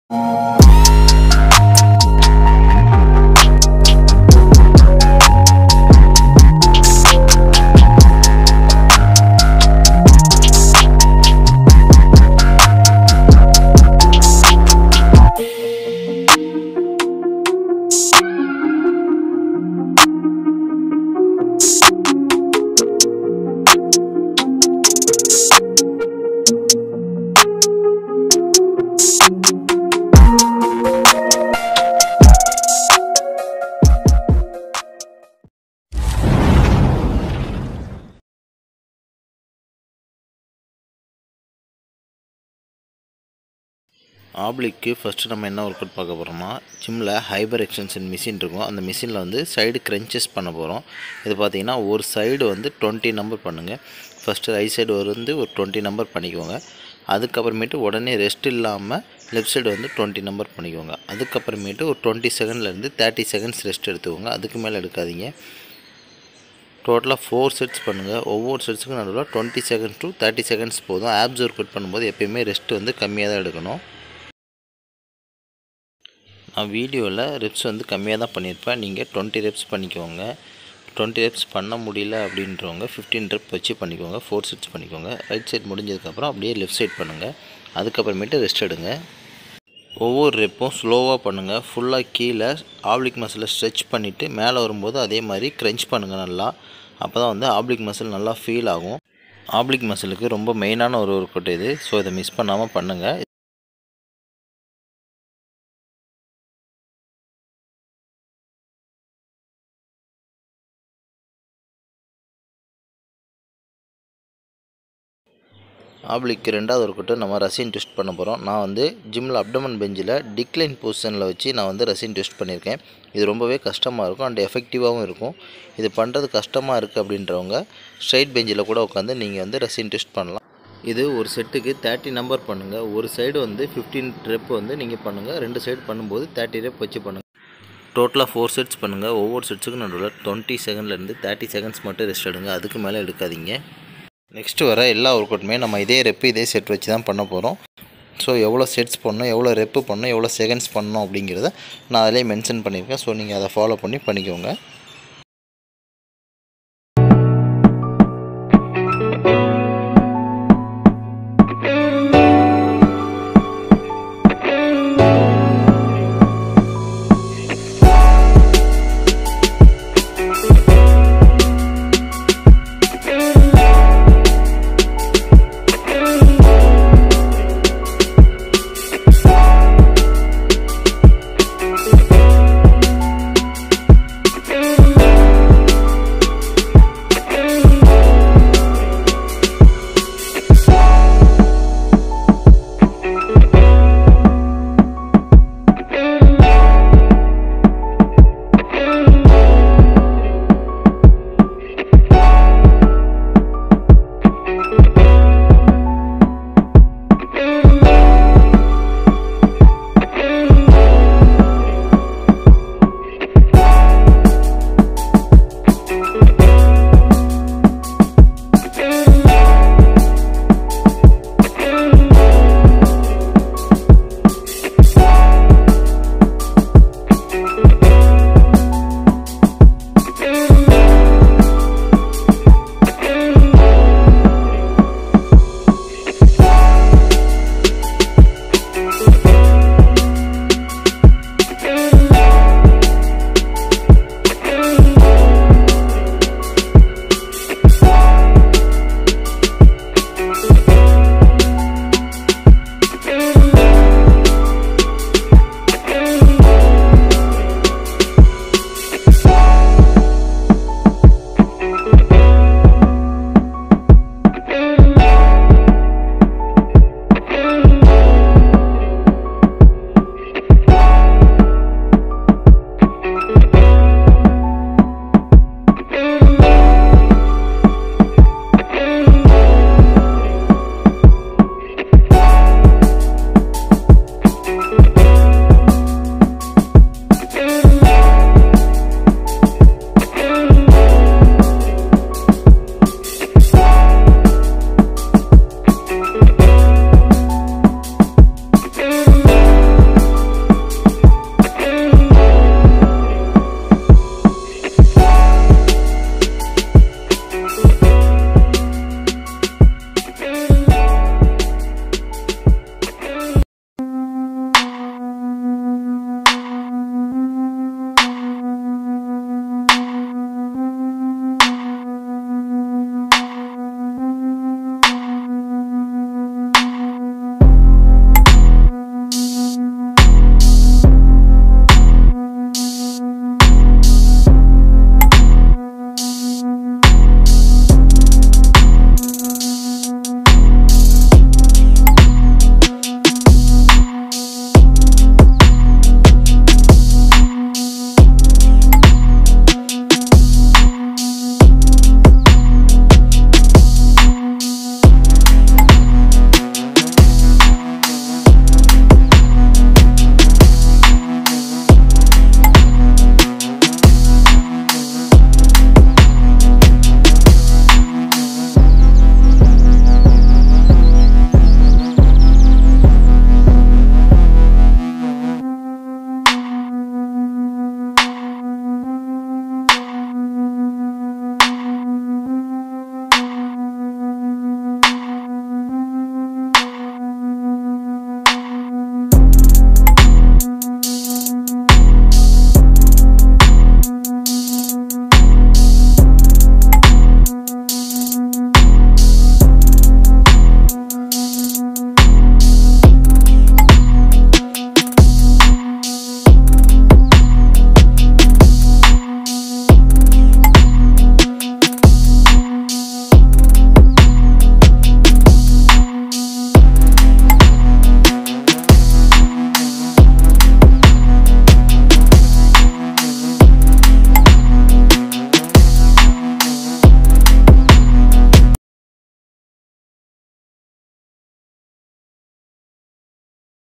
ஆப்ளிக்கு first நம்ம என்ன work out பார்க்க போகிறோம்னா ஜிம்மில் ஹைபர் எக்ஸ்டென்ஷன் மிஷின் இருக்கும் அந்த மிஷினில் வந்து சைடு க்ரன்ச்சஸ் பண்ண போகிறோம் இது பார்த்தீங்கன்னா ஒரு சைடு வந்து டுவெண்ட்டி நம்பர் பண்ணுங்கள் ஃபஸ்ட்டு ரைட் சைடு வந்து ஒரு டுவெண்ட்டி நம்பர் பண்ணிக்கோங்க அதுக்கப்புறமேட்டு உடனே ரெஸ்ட் இல்லாமல் லெஃப்ட் சைடு வந்து டுவெண்ட்டி நம்பர் பண்ணிக்கோங்க அதுக்கப்புறமேட்டு ஒரு டுவெண்ட்டி செகண்ட்லேருந்து தேர்ட்டி செகண்ட்ஸ் ரெஸ்ட் எடுத்துக்கோங்க அதுக்கு மேலே எடுக்காதீங்க டோட்டலாக ஃபோர் செட்ஸ் பண்ணுங்கள் ஒவ்வொரு செட்ஸுக்கும் நடுவில் twenty seconds to thirty seconds போதும் ஆப்ஸ் ஒர்க் அவுட் பண்ணும்போது எப்பயுமே ரெஸ்ட் வந்து கம்மியாக தான் எடுக்கணும் நான் வீடியோவில் ரெப்ஸ் வந்து கம்மியாக தான் பண்ணியிருப்பேன் நீங்கள் டுவெண்ட்டி ரெப்ஸ் பண்ணிக்கோங்க டுவெண்ட்டி ரெப்ஸ் பண்ண முடியல அப்படின்றவங்க ஃபிஃப்டீன் ரெப் வச்சு பண்ணிக்கோங்க ஃபோர் செட்ஸ் பண்ணிக்கோங்க ரைட் சைட் முடிஞ்சதுக்கப்புறம் அப்படியே லெஃப்ட் சைட் பண்ணுங்கள் அதுக்கப்புறமேட்டு ரெஸ்ட் எடுங்க ஒவ்வொரு ரெப்பும் ஸ்லோவாக பண்ணுங்கள் ஃபுல்லாக கீழே ஆப்ளிக் மசிலை ஸ்ட்ரெச் பண்ணிவிட்டு மேலே வரும்போது அதே மாதிரி க்ரன்ச் பண்ணுங்கள் நல்லா அப்போ தான் வந்து ஆப்ளிக் மசில் நல்லா ஃபீல் ஆகும் ஆப்ளிக் மசிலுக்கு ரொம்ப மெயினான ஒரு ஒர்க் அவுட் இது ஸோ இதை மிஸ் பண்ணாமல் பண்ணுங்கள் ஆப்ளிக்கு ரெண்டாவது ஒர்க்கவுட்டு நம்ம ரசின் டெஸ்ட் பண்ண போகிறோம் நான் வந்து ஜிம்மில் அப்டமன் பெஞ்சில் டிக்ளைன் பொசிஷனில் வச்சு நான் வந்து ரசின் டெஸ்ட் பண்ணியிருக்கேன் இது ரொம்பவே கஷ்டமாக இருக்கும் அண்ட் எஃபெக்டிவாகவும் இருக்கும் இது பண்ணுறது கஷ்டமாக இருக்குது அப்படின்றவங்க ஸ்ட்ரைட் பெஞ்சில் கூட உட்காந்து நீங்கள் வந்து ரசின் டெஸ்ட் பண்ணலாம் இது ஒரு செட்டுக்கு தேர்ட்டி நம்பர் பண்ணுங்கள் ஒரு சைடு வந்து ஃபிஃப்டீன் ரெப் வந்து நீங்கள் பண்ணுங்கள் ரெண்டு சைடு பண்ணும்போது தேர்ட்டி ரெப் வச்சு பண்ணுங்கள் டோட்டலாக ஃபோர் செட்ஸ் பண்ணுங்கள் ஒவ்வொரு செட்ஸுக்கும் நடுவில் டுவெண்ட்டி செகண்ட்லேருந்து தேர்ட்டி செகண்ட்ஸ் மட்டும் ரெஸ்ட் எடுங்க அதுக்கு மேலே எடுக்காதீங்க நெக்ஸ்ட்டு வர எல்லா ஒர்க் அவுட்டுமே நம்ம இதே ரெப்பு இதே செட் வச்சு தான் பண்ண போகிறோம் ஸோ எவ்வளோ செட்ஸ் பண்ணணும் எவ்வளோ ரெப்பு பண்ணணும் எவ்வளோ செகண்ட்ஸ் பண்ணணும் அப்படிங்கிறத நான் அதிலே மென்ஷன் பண்ணியிருக்கேன் ஸோ நீங்கள் அதை ஃபாலோ பண்ணி பண்ணிக்கோங்க